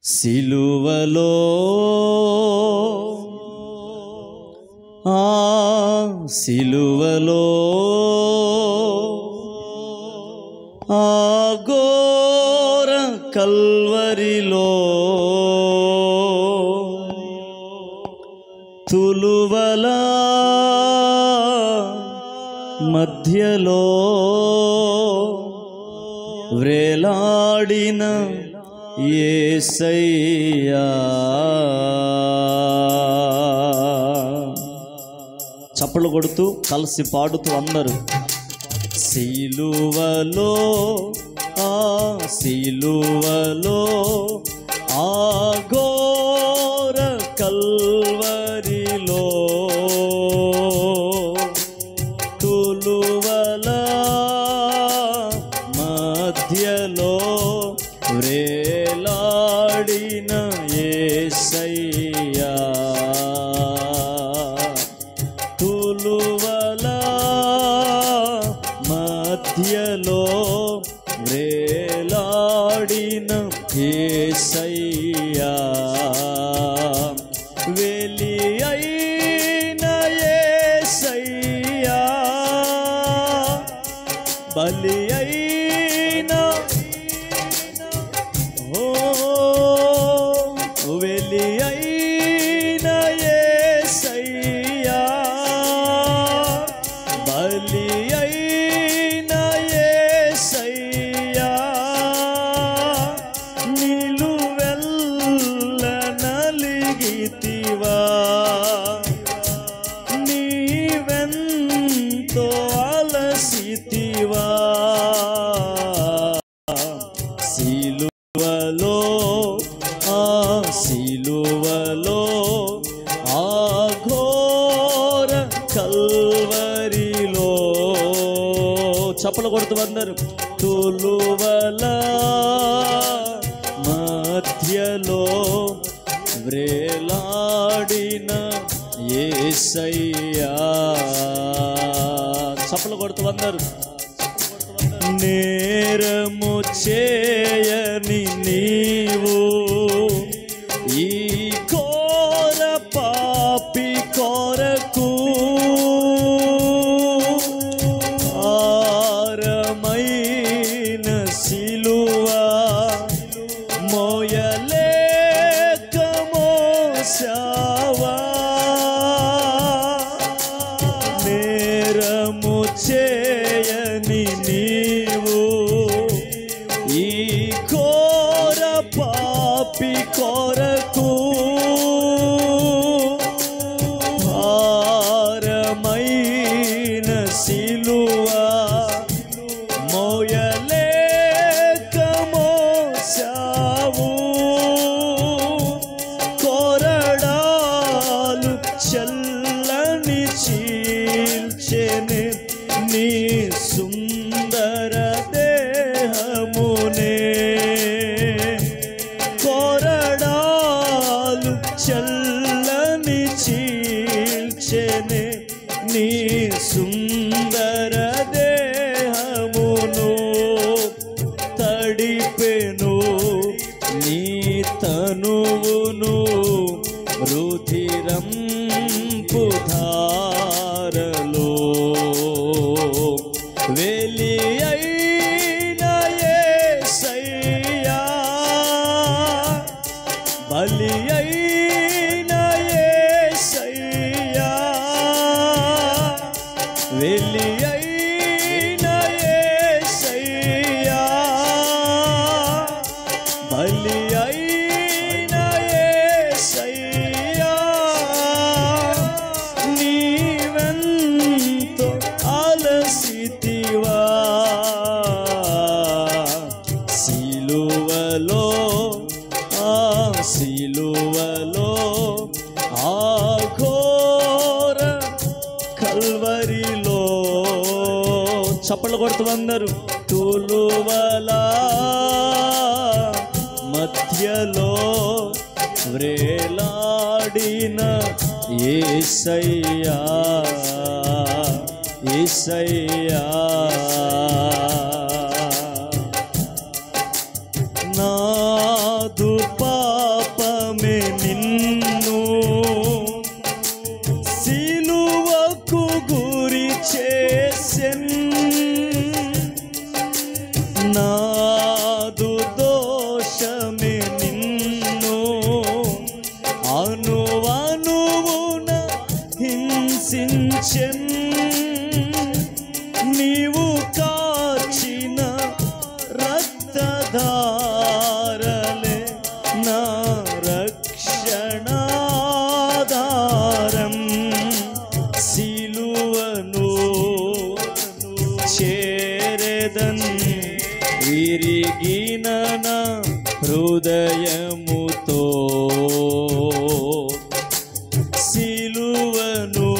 సిలువలో ఆ సిలువలో ఆ ఘోర కల్వరిలో తులువలా మధ్యలో వ్రేలాడిన ఏసయ్యా చప్పలు కొడుతూ కలిసి పాడుతూ అందరూ సిలువలో ఆ సిలువలో ఆ ఘోర కల్వరిలో తులువల మధ్యలో వ్రేలాడిన ఏసయ్యా తులువల మధ్యలో వ్రేలాడిన ఏసయ్యా వెలి అయిన ఏసయ్యా బలి అయిన ఓ వెలి అయిన యేసయ్యా బలి అయిన యేసయ్యా నిలువెల్ల నలిగితివా నీవెంతో అలసితివా సిలువలో ఆ సిలువలో ఆ ఘోర కల్వరిలో చప్పలు కొడుతూ అందరు తులువల మధ్యలో వ్రేలాడిన ఏసయ్యా చప్పలు కొడుతూ అందరు నేరము చేయని నీవు ఈ కోర పాపి కొరకు ఆరమైన సిలువా మోయలేక మోసావా నేరము చేయని నీవు ఈ ఘోర పాపి కొరకు భారమైన సిలువా మోయలేక మోసావు కొరడాలు చల్లని చీల్చెనే నీ సుందర దేహమునే కొరడాలు చల్లని చీల్చెనే నీ సుందర దేహమును తడిపెను నీ తనువును రుధిరం పుధారలో వెలి అయిన యేసయ్యా బలి అయిన యేసయ్యా వెలి అయిన యేసయ్యా బలి అయిన యేసయ్యా నీవెంతో అలసితివా సిలువలో ఆ సిలువలో ఆ ఘోర కల్వరిలో చప్పట్లు కొడుతూ అందరు తులువలా మధ్యలో వ్రేలాడిన ఏసయ్యా ఏసయ్యా నాదు పా హృదయముతో సిలువను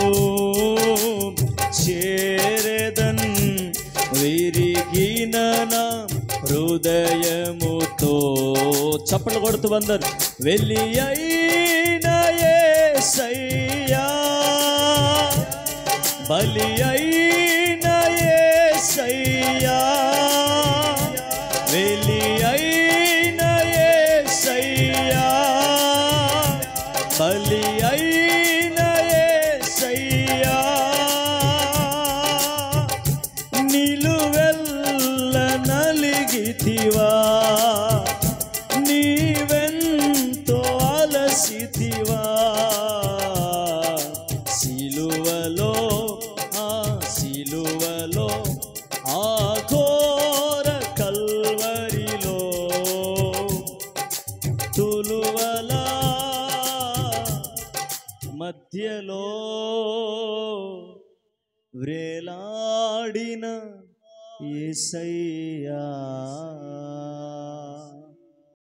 చేరదన్ విరిగిన నా హృదయముతో చప్పట్లు కొడుతూ అందరు వెళ్ళి అయిన యేసయ్యా బలి అయిన యేసయ్యా వెలి అయిన యేసయ్యా బలి అయిన యేసయ్యా నిలువెల్ల నలిగితివా నీవెంతో అలసితివా సిలువలో ఆ సిలువలో ఆ ఘోర కల్వరిలో తులువలా మధ్యలో వ్రేలాడిన ఏసయ్యా